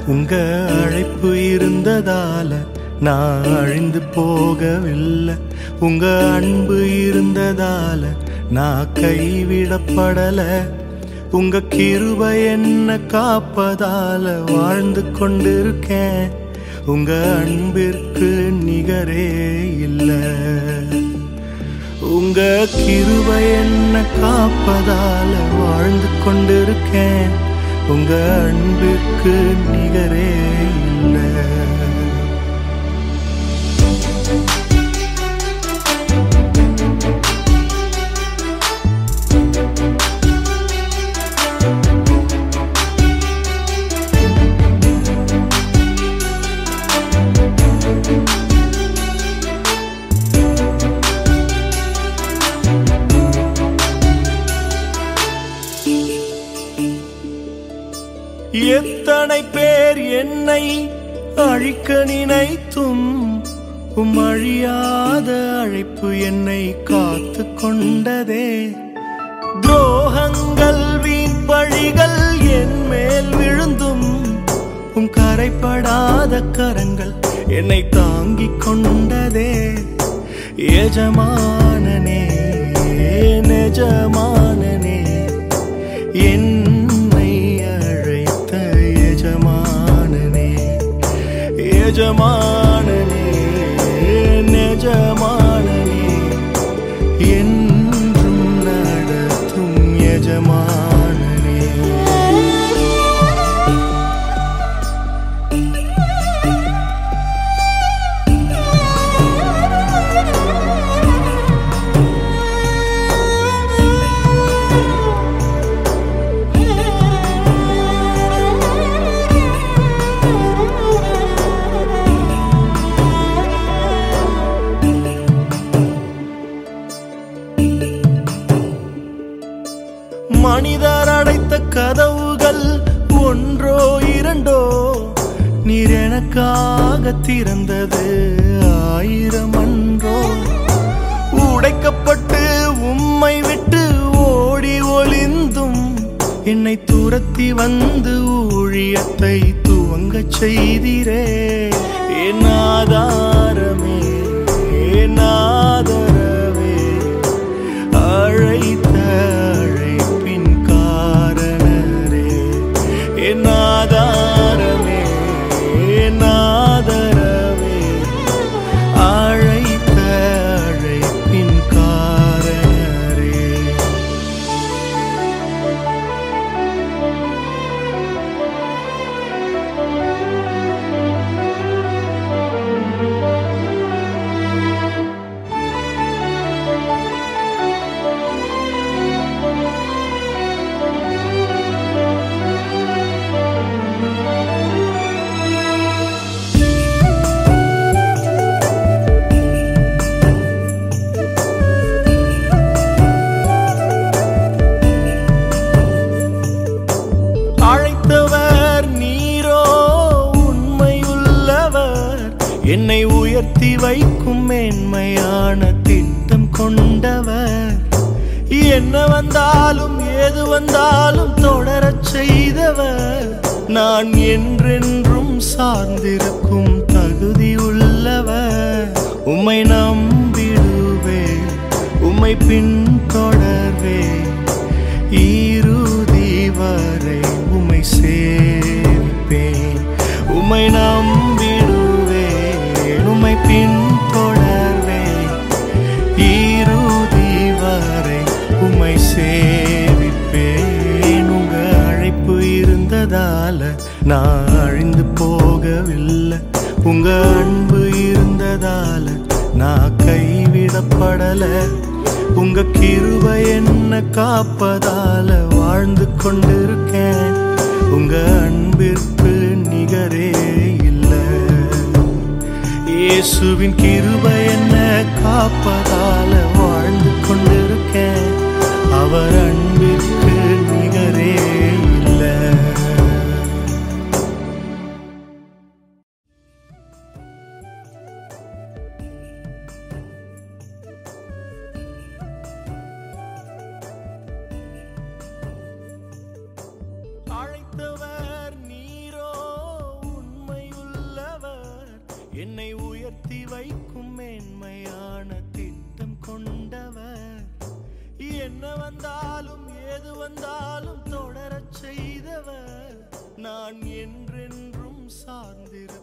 உங்க அழைப்பு இருந்ததால நான் அழிந்து போகவில்லை உங்க அன்பு இருந்ததால நான் கைவிடப்படல உங்க கிருபை என்ன காப்பதால வாழ்ந்து கொண்டிருக்கேன் உங்க அன்பிற்கு நிகரே இல்லை உங்க கிருபை என்ன காப்பதால வாழ்ந்து கொண்டிருக்கேன் உங்க அன்பிற்கு நிகரே இல்லை எத்தனை பேர் என்னை அழிக்க நினைத்தும் உம் அழியாத அழைப்பு என்னை காத்து கொண்டதே துரோகங்கள் வீண் பழிகள் என் மேல் விழுந்தும் உம் கரைப்படாத கரங்கள் என்னை தாங்கிக் கொண்டதே எஜமானனே நெஜமானனே என்னை அழைத்த எஜமானனே எஜமானனே நெஜமானனே என்றும் நடத்தும் எஜமானனே மனிதர் அடைத்த கதவுகள் ஒன்றோ இரண்டோ நீர் எனக்காக திறந்தது ஆயிரம் அன்றோ உடைக்கப்பட்டு உம்மை விட்டு ஓடி ஒளிந்தும் என்னை துரத்தி வந்து ஊழியத்தை துவங்கச் செய்திரே என் ஆதாரமே என் ஆதரவே அழைத்த அழைப்பின் காரணரே என் ஆதாரமே என் ஆதரவே அழைத்த அழைப்பின் காரணரே அழைத்தவர் நீரோ உண்மையுள்ளவர் என்னை உயர்த்தி வைக்கும் மேன்மையான திட்டம் கொண்டவர் என்ன வந்தாலும் ஏது வந்தாலும் தொடரச் செய்தவர் நான் என்றென்றும் சார்ந்திருக்கும் தகுதி உள்ளவர் உம்மை நம்பிடுவேன் உம்மை பின்தொடர்வேன் இறுதி வரை உம்மை சேர்ப்பேன் உம்மை நம்பிடுவேன் உம்மை பின்தொடர்வேன் இறுதி வரை உம்மை சேவிப்பேன் உங்க அழைப்பு இருந்ததால நான் அழிந்து போகவில்லை உங்க அன்பு இருந்ததால நான் கைவிடப்படல உங்க கிருபை என்ன காப்பதால வாழ்ந்து கொண்டிருக்கேன் உங்க அன்பிற்கு நிகரே இல்லை இயேசுவின் கிருபை என்ன காப்பதால வாழ்ந்து கொண்டிருக்கேன் அவர் அன்பிற்கு நிகரே இல்லை அழைத்தவர் நீரோ என்னை உயர்த்தி வைக்கும் மேன்மையான திட்டம் கொண்டவர் என்ன வந்தாலும் ஏது வந்தாலும் தொடரச் செய்தவர் நான் என்றென்றும் சார்ந்திருப்பேன்